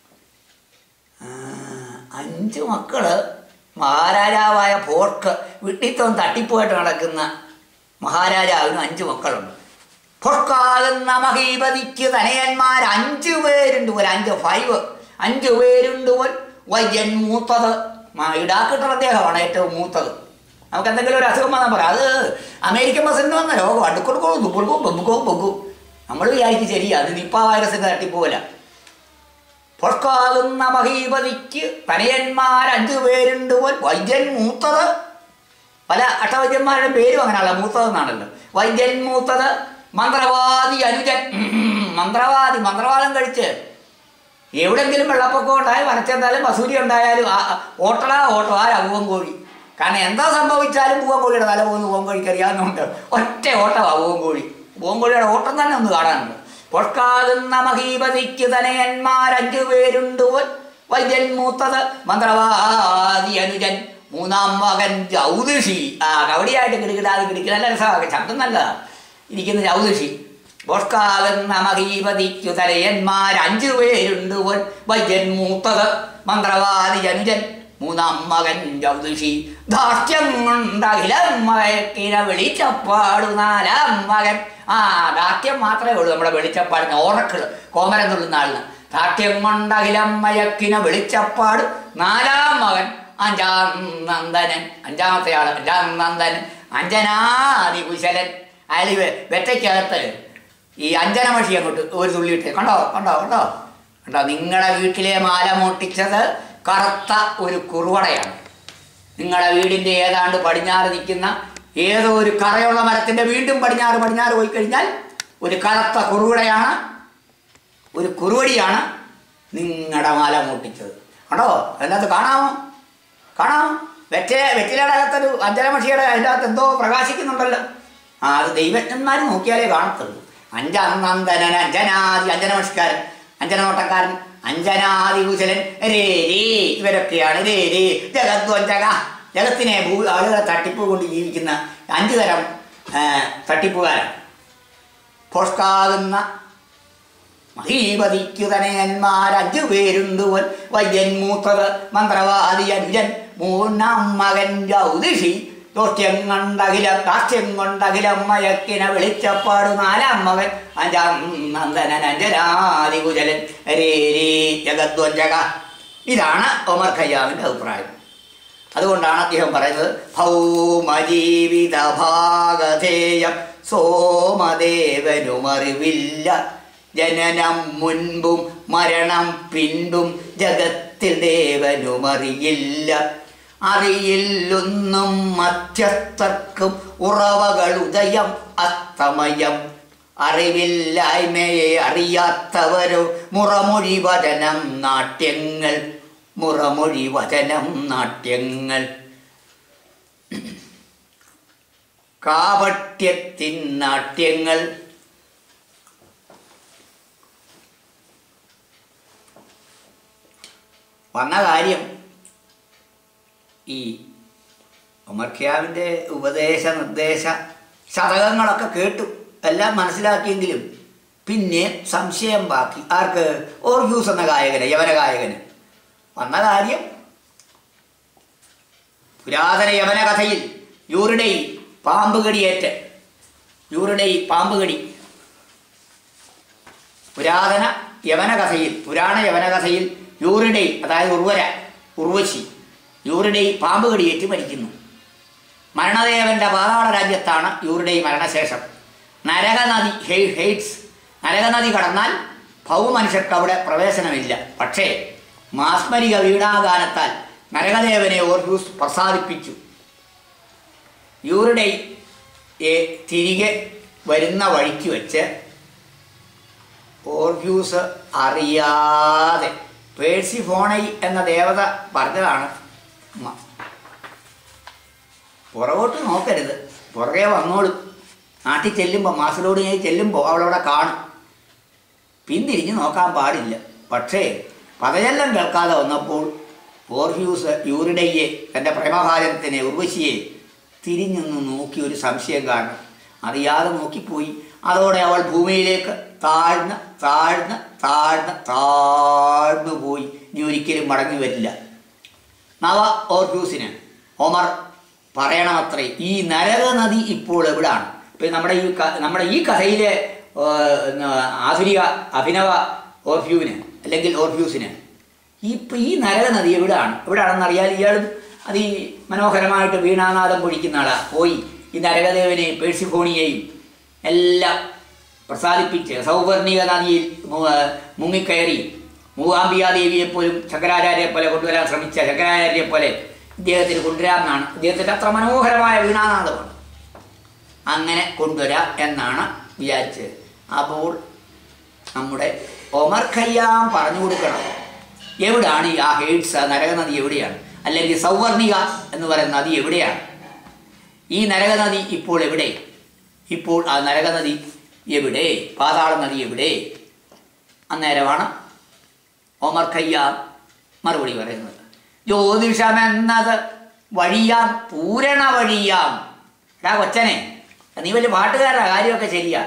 ആ, അഞ്ച് മക്കള് മഹാരാജാവായ ഭോർക്ക് വിട്ടിത്വം തട്ടിപ്പോയിട്ട് നടക്കുന്ന മഹാരാജാവിന് അഞ്ച് മക്കളുണ്ട് ഭോർക്കാകുന്ന മഹീപതിക്ക് തനയന്മാർ അഞ്ചു പേരുണ്ട് പോലെ അഞ്ച് ഫൈവ് അഞ്ചു പേരുണ്ട് പോൽ വൈദ്യൻ മൂത്തത് മാ- ഇടാക്കിട്ടുള്ള അദ്ദേഹമാണ് ഏറ്റവും മൂത്തത് നമുക്ക് എന്തെങ്കിലും ഒരു അസുഖം വന്നാൽ പറയാം അത് അമേരിക്കൻ ബസ്സിന് വന്ന രോഗം അടുക്കൊടുക്കും ദുബുൾക്കും ബൊബുക്കും പൊക്കും നമ്മൾ വിചാരിക്കും ശരിയാ അത് നിപ്പ വൈറസിന്റെ തട്ടിപ്പോല പൊർക്കാകുന്ന മഹീപതിക്ക് തനയന്മാർ അഞ്ചു പേരുണ്ട് പോൽ വൈദ്യൻ മൂത്തത് പല അഷ്ടവൈദ്യന്മാരുടെ പേരും അങ്ങനെയുള്ള മൂത്തതെന്നാണല്ലോ വൈദ്യൻ മൂത്തത് മന്ത്രവാദി അനുജൻ ഉം, മന്ത്രവാദി മന്ത്രവാദം കഴിച്ച് എവിടെങ്കിലും വെള്ളപ്പൊക്കം ഉണ്ടായാലും വരച്ചെന്തായാലും വസൂരി ഉണ്ടായാലും ആ ആ, ഓട്ടടാ ഓട്ടോ ആ പൂവൻ കോഴി കാരണം എന്താ സംഭവിച്ചാലും പൂവൻ കോഴിയുടെ തല പോകുന്ന പൂവൻ കോഴിക്ക് അറിയാവുന്നതുകൊണ്ട് ഒറ്റ ഓട്ടമാ പൂവൻ കോഴി പൂവൻ കോഴിയുടെ ഓട്ടം തന്നെ ഒന്ന് കാണാനുണ്ട് പൊഷ്കാകുന്ന മഹീപതിക്ക് തനയന്മാർ അഞ്ചു പേരുണ്ട് പോൽ വൈദ്യൻ മൂത്തത് മന്ത്രവാദി അനുജൻ മൂന്നാം മകൻ ജ്യോതിഷി ആ കവടിയായിട്ട് കിടുകിടാതെ കിടക്കുക നല്ല രസമാണ് ശബ്ദം നല്ലതാണ് ഇരിക്കുന്ന ജ്യോതിഷി ബോഷ്കാകുന്ന മഹീപതിക്കു തലയന്മാർ അഞ്ചു പേരുണ്ട് പോൽ വൈദ്യൻ മൂത്തത് മന്ത്രവാദി അനുജൻ മൂന്നാം മകൻ ജ്യോതിഷി ധാർഷ്ട്യം കൊണ്ടഖിലം മയക്കിന വെളിച്ചപ്പാടു നാലാം മകൻ ആ ദാർഢ്യം മാത്രമേ ഉള്ളൂ നമ്മുടെ വെളിച്ചപ്പാടിന് ഓറക്കിള് കോമരം തുള്ളുന്ന ആളിന് ദാർഢ്യം കൊണ്ടഖിലം മയക്കിന വെളിച്ചപ്പാട് നാലാം മകൻ അഞ്ചാം നന്ദനൻ അഞ്ചാമത്തെ ആള് അഞ്ചാം നന്ദനൻ അഞ്ജനാദി കുശലൻ അയാൾ വെറ്റയ്ക്കകത്ത് ഈ അഞ്ജനമഷി അങ്ങോട്ട് ഒരു തുള്ളി ഇട്ട് കണ്ടോ കണ്ടോ കണ്ടോ കണ്ടോ നിങ്ങളുടെ വീട്ടിലെ മാല മോട്ടിച്ചത് കറുത്ത ഒരു കുറുവടയാണ് നിങ്ങളുടെ വീടിൻ്റെ ഏതാണ്ട് പടിഞ്ഞാറ് നിൽക്കുന്ന ഏതോ ഒരു കറയുള്ള മരത്തിൻ്റെ വീണ്ടും പടിഞ്ഞാറ് പടിഞ്ഞാറ് പോയി കഴിഞ്ഞാൽ ഒരു കറുത്ത കുറുവടയാണ് ഒരു കുറുവടിയാണ് നിങ്ങളുടെ മാല മൂട്ടിച്ചത് കണ്ടോ അതിനകത്ത് കാണാമോ കാണാമോ വെറ്റ വെറ്റിലയുടെ അകത്തൊരു അഞ്ജനമഷിയുടെ അതിൻ്റെ അകത്ത് എന്തോ പ്രകാശിക്കുന്നുണ്ടല്ലോ ആ അത് ദൈവജ്ഞന്മാർ നോക്കിയാലേ കാണത്തുള്ളൂ അഞ്ചനന്ദനൻ അഞ്ജനാദി അഞ്ജനമഷിക്കാരൻ അഞ്ജനോട്ടക്കാരൻ അഞ്ജനാദി കുശലൻ രേ രേ ഇവരൊക്കെയാണ് രേ രേ ജഗദ്വഞ്ചക ജഗത്തിനെ ഭൂ ആളുകളെ തട്ടിപ്പ് കൊണ്ട് ജീവിക്കുന്ന അഞ്ചു തരം ആ, തട്ടിപ്പുകാരാണ് പോഷ്കാകുന്ന മഹീപതിക്കു തനയന്മാർ അഞ്ചു പേരുണ്ട് വൈദ്യൻ മൂത്തത് മന്ത്രവാദി അനുജൻ മൂന്നാം മകൻ ജ്യോതിഷി ദോഷ്ട്യം കൊണ്ടകിലം ദാഷ്ട്യം കൊണ്ടകിലം മയക്കിന വെളിച്ചപ്പാട് നാലാം മകൻ അഞ്ചാം നന്ദനൻ അഞ്ജനാദികുചലൻ രേ രേ ജഗദ്വഞ്ചക ഇതാണ് ഒമർ ഖയ്യാമിൻ്റെ അഭിപ്രായം അതുകൊണ്ടാണ് അദ്ദേഹം പറയുന്നത് ഭൗമജീവിത ഭാഗധേയം സോമദേവനുമറിവില്ല ജനനം മുൻപും മരണം പിൻപും ജഗത്തിൽ ദേവനുമറിയില്ല അറിയില്ലൊന്നും മധ്യസ്ഥർക്കും ഉറവകൾ ഉദയം അസ്തമയം അറിവില്ലായ്മയെ അറിയാത്തവരോ മുറമൊഴി വചനം നാട്യങ്ങൾ മുറമൊഴി വചനം നാട്യങ്ങൾ കാപട്യത്തിൻ നാട്യങ്ങൾ വന്ന കാര്യം ഈ ഉമർഖ്യാവിൻ്റെ ഉപദേശ നിർദ്ദേശ ശതകങ്ങളൊക്കെ കേട്ടു എല്ലാം മനസ്സിലാക്കിയെങ്കിലും പിന്നെ സംശയം ബാക്കി ആർക്ക് ഓർഗ്യൂസ് എന്ന ഗായകന് യവന ഗായകന് വന്ന കാര്യം പുരാതന യവന കഥയിൽ യൂറിഡൈ പാമ്പുകടിയേറ്റ് യൂറിഡൈ പാമ്പുകടി പുരാതന യവന കഥയിൽ പുരാണ യവന കഥയിൽ യൂറിഡൈ അതായത് ഉർവര ഉർവശി യൂറിഡൈ പാമ്പ് കടിയേറ്റ് മരിക്കുന്നു മരണദേവന്റെ പാതാള രാജ്യത്താണ് യൂറിഡൈ മരണശേഷം നരകനദി ഹെ ഹെയ്റ്റ്സ് നരകനദി കടന്നാൽ ഭൗമനുഷ്യർക്ക് അവിടെ പ്രവേശനമില്ല പക്ഷേ മാസ്മരിക വീണാഗാനത്താൽ നരകദേവനെ ഓർഹ്യൂസ് പ്രസാദിപ്പിച്ചു യൂറിഡൈ തിരികെ വരുന്ന വഴിക്ക് വെച്ച് ഓർഹ്യൂസ് അറിയാതെ പേഴ്സിഫോണൈ എന്ന ദേവത പറഞ്ഞതാണ് മ- പുറകോട്ട് നോക്കരുത് പുറകെ വന്നോളും നാട്ടിൽ ചെല്ലുമ്പോൾ മാസലോടിനെ ചെല്ലുമ്പോൾ അവളവിടെ കാണും പിന്തിരിഞ്ഞ് നോക്കാൻ പാടില്ല പക്ഷേ പദചലനം കേൾക്കാതെ വന്നപ്പോൾ ഓർഹ്യൂസ് യൂറിഡയെ തൻ്റെ പ്രേമഭാജനത്തിനെ ഉർവശിയെ തിരിഞ്ഞൊന്ന് നോക്കി ഒരു സംശയം കാരണം അറിയാതെ നോക്കിപ്പോയി അതോടെ അവൾ ഭൂമിയിലേക്ക് താഴ്ന്ന് താഴ്ന്ന് താഴ്ന്ന് താഴ്ന്നു പോയി ഇനി ഒരിക്കലും മടങ്ങി വരില്ല നവ ഓർഹ്യൂസിന് ഒമർ പറയണമത്രേ ഈ നരക നദി ഇപ്പോൾ എവിടാണ് ഇപ്പം നമ്മുടെ ഈ ക- നമ്മുടെ ഈ കഥയിലെ ആ, ന- ആധുനിക അഭിനവ ഓർഹ്യൂവിന് അല്ലെങ്കിൽ ഓർഹ്യൂസിന് ഈ ഇപ്പം ഈ നരക നദി എവിടാണ് എവിടാണെന്ന് അറിയാൻ ഇയാളും അത് ഈ മനോഹരമായിട്ട് വീണാനാദം പൊഴിക്കുന്ന ആളാ പോയി ഈ നരകദേവനെയും പേഴ്സിഫോണിയെയും എല്ലാം പ്രസാദിപ്പിച്ച് സൗവർണിക നദിയിൽ മു- മുങ്ങിക്കയറി മൂകാംബികാദേവിയെ പോലും ശങ്കരാചാര്യയെ പോലെ കൊണ്ടുവരാൻ ശ്രമിച്ച ശങ്കരാചാര്യയെ പോലെ ഇദ്ദേഹത്തിന് കൊണ്ടുവരാമെന്നാണ് ഇദ്ദേഹത്തിൻ്റെ അത്ര മനോഹരമായ വീണാനാദമാണ് അങ്ങനെ കൊണ്ടുവരാം എന്നാണ് വിചാരിച്ചത് അപ്പോൾ നമ്മുടെ ഒമർ ഖയ്യാം പറഞ്ഞു കൊടുക്കണം എവിടാണ് ഈ ആ ഹെയ്ഡ്സ് ആ നരകനദി എവിടെയാണ് അല്ലെങ്കിൽ സൗവർണിക എന്ന് പറയുന്ന നദി എവിടെയാണ് ഈ നരകനദി ഇപ്പോൾ എവിടെ ഇപ്പോൾ ആ നരകനദി എവിടെ പാതാള നദി എവിടെ അന്നേരമാണ് ഒമർ ഖയ്യാം മറുപടി പറയുന്നത് ജ്യോതിഷമെന്നത് വഴിയാം പൂരണ വഴിയാം എടാ കൊച്ചനെ നീ വലിയ പാട്ടുകാരാ കാര്യമൊക്കെ ശരിയാ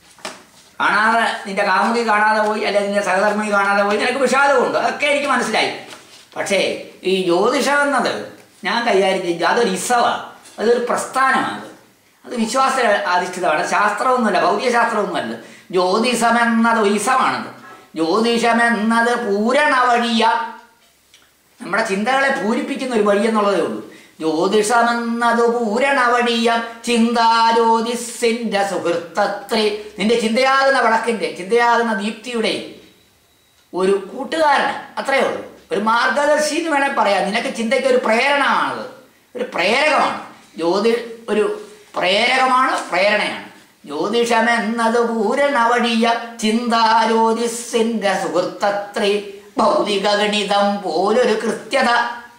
കാണാതെ നിന്റെ കാമുകി കാണാതെ പോയി അല്ലെങ്കിൽ നിന്റെ സഹധർമ്മി കാണാതെ പോയി നിനക്ക് വിഷാദമുണ്ട് അതൊക്കെ എനിക്ക് മനസ്സിലായി പക്ഷേ ഈ ജ്യോതിഷം എന്നത് ഞാൻ കൈകാര്യം ചെയ്തു അതൊരു ഇസവാണ് അതൊരു പ്രസ്ഥാനമാണ് അത് വിശ്വാസ അധിഷ്ഠിതമാണ് ശാസ്ത്രമൊന്നുമല്ല ഭൗതികശാസ്ത്രമൊന്നുമല്ല ജ്യോതിഷം എന്നത് ഒരു ഇസമാണത് ജ്യോതിഷം എന്നത് പൂരണ വഴിയ നമ്മുടെ ചിന്തകളെ പൂരിപ്പിക്കുന്ന ഒരു വഴി എന്നുള്ളതേ ഉള്ളൂ ജ്യോതിഷമെന്നത് പൂരണ വഴിയ ചിന്താജ്യോതിസിന്റെ സുഹൃത്തത്രേ നിന്റെ ചിന്തയാകുന്ന വിളക്കിന്റെ ചിന്തയാകുന്ന ദീപ്തിയുടെ ഒരു കൂട്ടുകാരൻ അത്രയേ ഉള്ളൂ ഒരു മാർഗദർശി എന്ന് വേണേൽ പറയാം നിനക്ക് ചിന്തയ്ക്ക് ഒരു പ്രേരണമാണത് ഒരു പ്രേരകമാണ് ജ്യോതി ഒരു പ്രേരകമാണ് പ്രേരണയാണ് ജ്യോതിഷമെന്നത് പൂരണവഴിയ ചിന്താജ്യോതിസിന്റെ സുഹൃത്തത്രേ ഭൗതിക ഗണിതം പോലൊരു കൃത്യത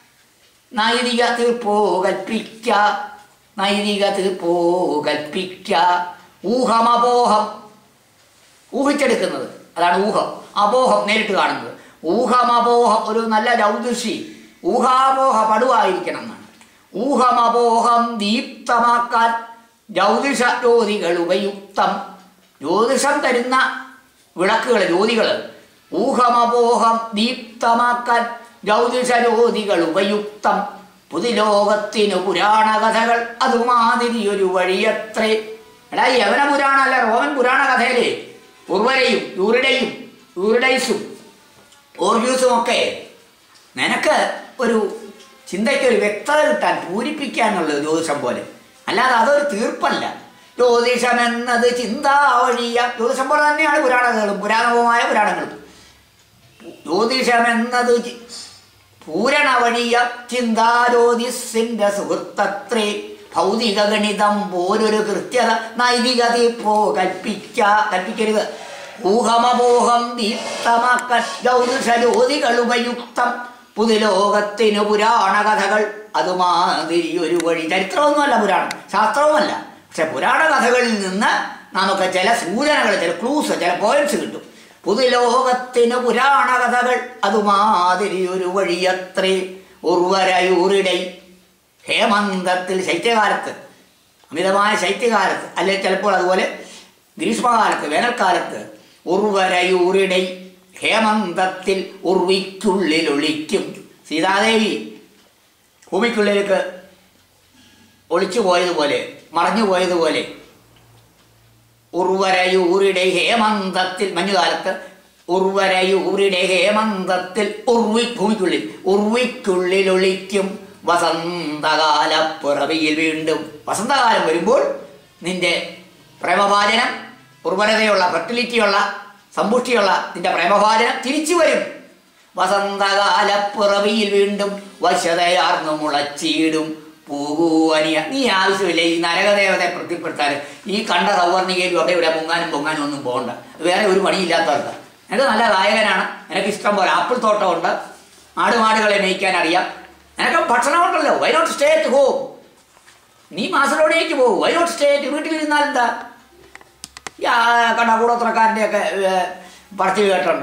നൈതിക തീർപ്പോ കൽപ്പിക്ക നൈതിക തീർപ്പോ കൽപ്പിക്ക ഊഹമപോഹം ഊഹിച്ചെടുക്കുന്നത് അതാണ് ഊഹം അപോഹം നേരിട്ട് കാണുന്നത് ഊഹമപോഹം ഒരു നല്ല ജ്യോതിഷി ഊഹാപോഹ പടുവായിരിക്കണം എന്നാണ് ഊഹമപോഹം ദീപ്തമാക്കാൻ ജ്യോതിഷ ജ്യോതികൾ ഉപയുക്തം ജ്യോതിഷം തരുന്ന വിളക്കുകൾ ജ്യോതികൾ ഊഹമപോഹം ദീപ്തമാക്കാൻ ജ്യോതിഷ ജ്യോതികൾ ഉപയുക്തം പുതുലോകത്തിനു പുരാണ കഥകൾ അതുമാതിരി ഒരു വഴിയത്രേ എടാ ഈ യവന പുരാണ അല്ല റോമൻ പുരാണ കഥയിലെ ഉർവരയും യൂറിഡയും യൂറിഡൈസും ഓർഗ്യൂസും ഒക്കെ നിനക്ക് ഒരു ചിന്തയ്ക്ക് ഒരു വ്യക്തത കിട്ടാൻ പൂരിപ്പിക്കാനുള്ള ജ്യോതിഷം പോലെ അല്ലാതെ അതൊരു തീർപ്പല്ല ജ്യോതിഷം എന്നത് ചിന്താവഴിയ ജ്യോതിഷം പോലെ തന്നെയാണ് പുരാണങ്ങളും പുരാണവുമായ പുരാണങ്ങളും ജ്യോതിഷം എന്നത് ചി- പൂരണവഴിയ ചിന്താജ്യോതിസിന്റെ സുഹൃത്തത്രേ ഭൗതിക ഗണിതം പോലൊരു കൃത്യത നൈതികത പോ കൽപ്പിക്ക കൽപ്പിക്കരുത് ഊഹമപോഹം ദീപ്തമാക്കാൻ ജ്യോതിഷ ജ്യോതികൾ ഉപയുക്തം പുതുലോകത്തിനു പുരാണ കഥകൾ അതുമാതിരി ഒരു വഴി ചരിത്രമൊന്നുമല്ല പുരാണം ശാസ്ത്രവുമല്ല പക്ഷെ പുരാണ കഥകളിൽ നിന്ന് നമുക്ക് ചില സൂചനകൾ ചില ക്ലൂസ് ചില പോയിന്റ്സ് കിട്ടും പുതുലോകത്തിന് പുരാണ കഥകൾ അതുമാതിരി ഒരു വഴിയത്രേ ഉർവരയൂറിടൈ ഹേമന്തത്തിൽ ശൈത്യകാലത്ത് അമിതമായ ശൈത്യകാലത്ത് അല്ലെങ്കിൽ ചിലപ്പോൾ അതുപോലെ ഗ്രീഷ്മകാലത്ത് വേനൽക്കാലത്ത് ഉർവരയൂറിടൈ ഹേമന്തത്തിൽ ഉർവിക്കുള്ളിൽ ഒളിക്കും സീതാദേവി ഭൂമിക്കുള്ളിലേക്ക് ഒളിച്ചു പോയതുപോലെ മറഞ്ഞു പോയതുപോലെ ഉർവരയൂറിടെ ഹേമന്തത്തിൽ മഞ്ഞുകാലത്ത് ഉർവരയൂറിടെ ഹേമന്തത്തിൽ ഉർവി ഭൂമിക്കുള്ളിൽ ഉർവിക്കുള്ളിൽ ഒളിക്കും വസന്തകാല പിറവിയിൽ വീണ്ടും വസന്തകാലം വരുമ്പോൾ നിന്റെ പ്രേമഭാജനം ഉർവരതയുള്ള ഫെർട്ടിലിറ്റിയുള്ള സമ്പുഷ്ടിയുള്ള നിന്റെ പ്രേമഭാജനം തിരിച്ചു വരും വസന്തകാല പിറവിയിൽ വീണ്ടും വശ്യതയാർന്നു മുളച്ചിടും പൂകൂവനിയ നീ ആവശ്യമില്ല ഈ നരകദേവതയെ തൃപ്തിപ്പെടുത്താൻ ഈ കണ്ട സൗവർണികയിലും അവിടെ ഇവിടെ മുങ്ങാനും പൊങ്ങാനും ഒന്നും പോകണ്ട വേറെ ഒരു പണിയില്ലാത്തവർക്ക് നിനക്ക് നല്ല ഗായകനാണ് നിനക്ക് ഇഷ്ടം പോലെ ആപ്പിൾ തോട്ടമുണ്ട് ആടുമാടുകളെ മേയ്ക്കാൻ അറിയാം നിനക്ക് ഭക്ഷണമുണ്ടല്ലോ why not stay at home നീ മാസലോടേക്ക് പോകും വൈ നോട്ട് സ്റ്റേ അറ്റ് വീട്ടിലിരുന്നാൽ എന്താ ഈ ആ കണ്ട കൂടോത്രക്കാരൻ്റെയൊക്കെ പറച്ചിൽ കേട്ടുണ്ട്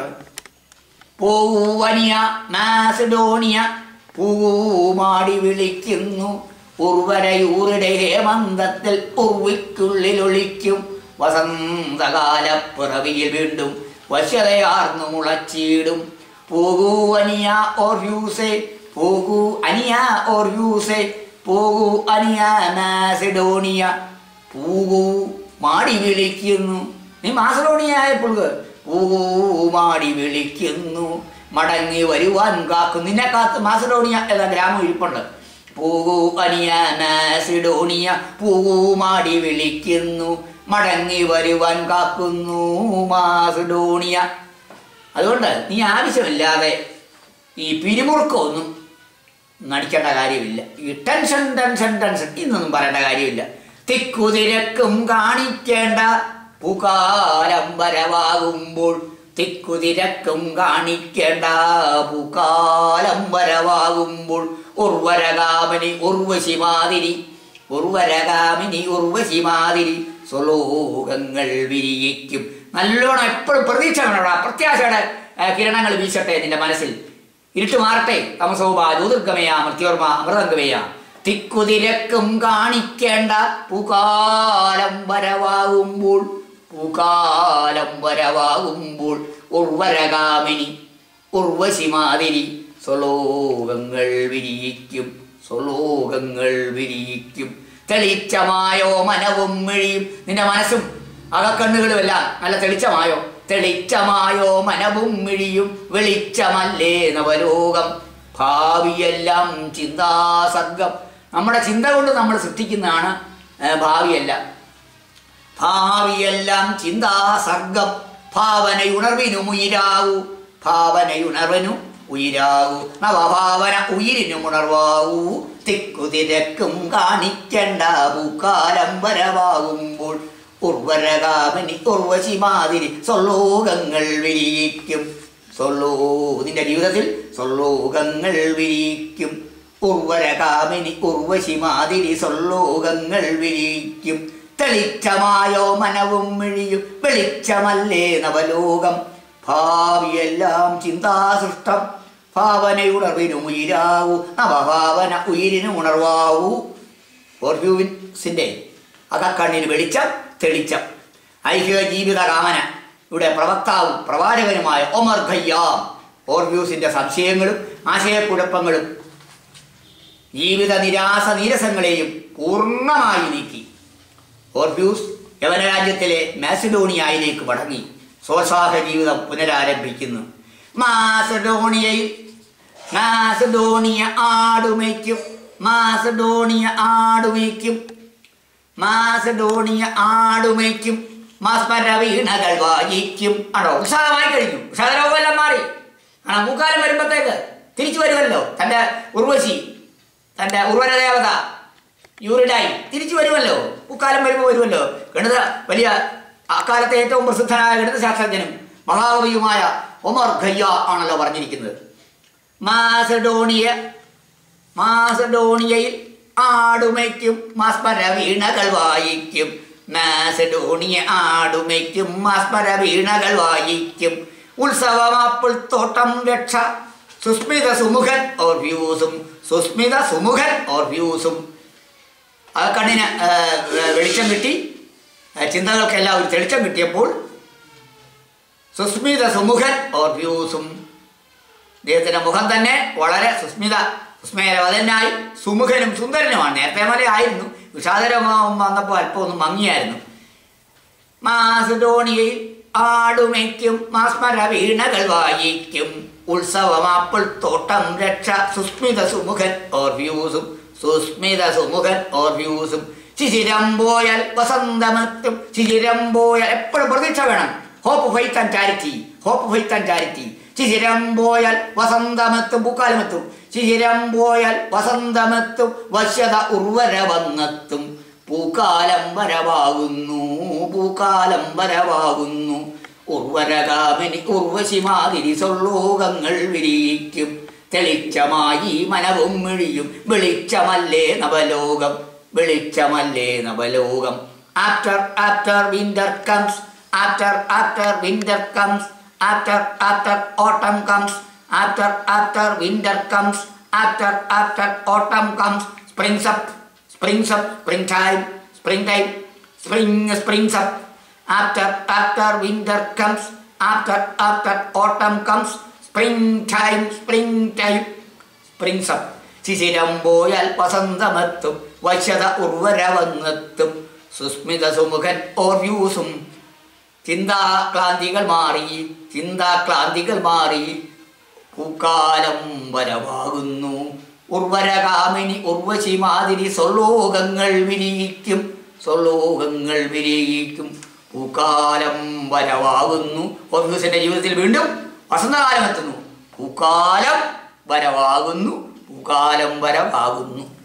പോവനിയ മാസഡോണിയ പൂമാടി വിളിക്കുന്നു ഉർവരയൂരുടെ ഹേമന്തത്തിൽ ഉർവിക്കുള്ളിൽ ഒളിക്കും വസന്തകാല പിറവിയിൽ വീണ്ടും വശ്യതയാർന്നു മുളച്ചിടും പോകൂ അനിയ ഓർ യൂസേ പോകൂ അനിയ ഓർ യൂസേ പോകൂ അനിയ മാസിഡോണിയ പൂകൂ മാടി വിളിക്കുന്നു നീ മാസഡോണിയ ആയപ്പോൾ പൂകൂ മാടി വിളിക്കുന്നു മടങ്ങി വരുവാൻ കാക്കും നിന്നെ കാത്ത് മാസഡോണിയ എന്ന ഗ്രാമം ഇരിപ്പുണ്ട് പൂകൂ അനിയ മാസിഡോണിയ പൂകൂ മാടി വിളിക്കുന്നു മടങ്ങി വരുവാൻ കാക്കുന്നു മാസിഡോണിയ അതുകൊണ്ട് നീ ആവശ്യമില്ലാതെ ഈ പിരിമുറുക്കമൊന്നും നടിക്കേണ്ട കാര്യമില്ല ഈ ടെൻഷൻ ടെൻഷൻ ടെൻഷൻ ഇന്നൊന്നും പറയേണ്ട കാര്യമില്ല തിക്കുതിരക്കും കാണിക്കേണ്ട പൂക്കാലം വരവാകുമ്പോൾ തിക്കുതിരക്കും കാണിക്കേണ്ട പൂക്കാലം വരവാകുമ്പോൾ ഉർവരകാമനി ഉർവശി മാതിരി ഉർവരകാമിനി ഉർവശി മാതിരി സ്വലോകങ്ങൾ വിരിയിക്കും നല്ലോണം എപ്പോഴും പ്രതീക്ഷ വേണം ആ പ്രത്യാശയുടെ ആ, കിരണങ്ങൾ വീശട്ടെ നിന്റെ മനസ്സിൽ ഇരുട്ട് മാറട്ടെ തമസോമ ജ്യോതിർഗമയ മൃത്യോർമ അമൃതംഗമയ തിക്കുതിരക്കും കാണിക്കേണ്ട പൂക്കാലം വരവാകുമ്പോൾ പൂക്കാലം വരവാകുമ്പോൾ ഉർവരകാമിനി ഉർവശി മാതിരി സ്വലോകങ്ങൾ വിരിയിക്കും സ്വലോകങ്ങൾ വിരിയിക്കും തെളിച്ചമായോ മനവും മിഴിയും നിന്റെ മനസ്സും അകക്കണ്ണുകളുമെല്ലാം നല്ല തെളിച്ചമായോ തെളിച്ചമായോ മനവും മിഴിയും വെളിച്ചമല്ലേ നവലോകം ഭാവിയെല്ലാം ചിന്താസർഗം നമ്മുടെ ചിന്ത കൊണ്ട് നമ്മൾ സൃഷ്ടിക്കുന്നതാണ് ഏ, ഭാവിയെല്ലാം ഭാവിയെല്ലാം ചിന്താസർഗം ഭാവനയുണർവിനു ഉയിരാവൂ ഭാവനയുണർവനു ഉയിരാവൂ നവഭാവന ഉയിരിനും ഉണർവാവൂ തിക്കുതിരക്കും കാണിക്കണ്ട പൂക്കാലം വരവാകുമ്പോൾ ഉർവരകാമനി ഉർവശി മാതിരി സ്വലോകങ്ങൾ വിരിയിക്കും സ്വല്ലോ നിന്റെ ജീവിതത്തിൽ സ്വലോകങ്ങൾ വിരിയിക്കും ഉർവരകാമിനി ഉർവശി മാതിരി സ്വലോകങ്ങൾ വിരിയിക്കും തെളിച്ചമായോ മനവും മിഴിയും വെളിച്ചമല്ലേ നവലോകം ഭാവിയെല്ലാം ചിന്താസൃഷ്ടം ഭാവനയുണർവിനും ഉയിരാവൂ നവഭാവന ഉയിരിനും ഉണർവാവൂ ഓർഫ്യൂവിൻസിന്റെ അകക്കണ്ണിന് വെളിച്ചം തെളിച്ചം ഐഹിക ജീവിത കാമന ഇവിടെ പ്രവക്താവും പ്രവാചകനുമായ ഒമർ ഖയ്യാം ഓർഫ്യൂസിന്റെ സംശയങ്ങളും ആശയക്കുഴപ്പങ്ങളും ജീവിത നിരാസ നീരസങ്ങളെയും പൂർണ്ണമായി നീക്കി ഓർഫ്യൂസ് യവനരാജ്യത്തിലെ മാസിഡോണിയയിലേക്ക് മടങ്ങി സ്വസാഹ ജീവിതം പുനരാരംഭിക്കുന്നു മാസഡോണിയയിൽ മാസഡോണിയ ആടുമയ്ക്കും മാസഡോണിയ ആടുമയ്ക്കും മാസഡോണിയ ആടുമയ്ക്കും മാസ്മര വീണകൾ വായിക്കും ആണോ ഉത്സാഹമായി കഴിഞ്ഞു ഉത്സാഹരോഗമെല്ലാം മാറി ആണോ മൂക്കാലം വരുമ്പോഴത്തേക്ക് തിരിച്ചു വരുമല്ലോ തൻ്റെ ഉർവശി തൻ്റെ ഉർവര ദേവത യൂറിഡായി തിരിച്ചു വരുമല്ലോ പൂക്കാലം വരുമ്പോൾ വരുമല്ലോ ഗണിത വലിയ അക്കാലത്തെ ഏറ്റവും പ്രസിദ്ധനായ ഗണിത ശാസ്ത്രജ്ഞനും മഹാകവിയുമായ ഒമർ ഖയ്യ ആണല്ലോ പറഞ്ഞിരിക്കുന്നത് മാസഡോണിയ മാസഡോണിയയിൽ ആടുമയ്ക്കും മാസ്മര വീണകൾ വായിക്കും മാസഡോണിയ ആടുമയ്ക്കും മാസ്മര വീണകൾ വായിക്കും ഉത്സവമാപ്പിൾ തോട്ടം രക്ഷ സുസ്മിത സുമുഖൻ ഓർ വ്യൂസും സുസ്മിത സുമുഖൻ ഓർ വ്യൂസും ആ കണ്ണിന് ആ, വെളിച്ചം കിട്ടി ആ, ചിന്തകൾക്കെല്ലാം ഒരു തെളിച്ചം കിട്ടിയപ്പോൾ സുസ്മിത സുമുഖൻ ഓർ വ്യൂസും അദ്ദേഹത്തിന്റെ മുഖം തന്നെ വളരെ സുസ്മിത സുസ്മേരവതനായി സുമുഖനും സുന്ദരനുമാണ് നേരത്തെ പോലെ ആയിരുന്നു വിഷാദരം വന്നപ്പോൾ അല്പം ഒന്ന് മങ്ങിയായിരുന്നു മാസഡോണിയയിൽ ആടുമയ്ക്കും മാസ്മര വീണകൾ വായിക്കും ഉത്സവമാപ്പിൾ തോട്ടം രക്ഷ സുസ്മിത സുമുഖൻ ഓർ വ്യൂസും സുസ്മിത സുമുഖൻ ഓർ വ്യൂസും ശിശിരം പോയാൽ വസന്തമെത്തും ശിശിരം പോയാൽ എപ്പോഴും പ്രതീക്ഷ വേണം hope faith and charity hope faith and charity ശിശിരം പോയാൽ വസന്തമെത്തും പൂക്കാലമെത്തും ശിശിരം പോയാൽ വസന്തമെത്തും വശ്യത ഉർവര വന്നെത്തും പൂക്കാലം വരവാകുന്നു പൂക്കാലം വരവാകുന്നു ഉർവരകാമിനി ഉർവശിമാതിരി സൊള്ളോകങ്ങൾ വിരിയിക്കും തെളിച്ചമായി മനവും മിഴിയും വെളിച്ചമല്ലേ നവലോകം വെളിച്ചമല്ലേ നവലോകം after after winter comes after after winter comes after after autumn comes after after winter comes after after autumn comes springs up springs up springtime springtime spring springs up after after winter comes after after autumn comes springtime springtime springs up ശിശിരം പോയാൽ വസന്തമെത്തും വശ്യത ഉർവര വന്നെത്തും സുസ്മിത സുമുഖൻ ഓർവ്യൂസും ചിന്താക്ലാന്തികൾ മാറി ചിന്താക്ലാന്തികൾ മാറി പൂക്കാലം വരവാകുന്നു ഉർവരകാമിനി ഉർവശി മാതിരി സ്വലോകങ്ങൾ വിരിയിക്കും സ്വലോകങ്ങൾ വിരിയിക്കും പൂക്കാലം വരവാകുന്നു ഓർഗൂസിന്റെ ജീവിതത്തിൽ വീണ്ടും വസന്തകാലം എത്തുന്നു പൂക്കാലം വരവാകുന്നു പൂക്കാലം വരവാകുന്നു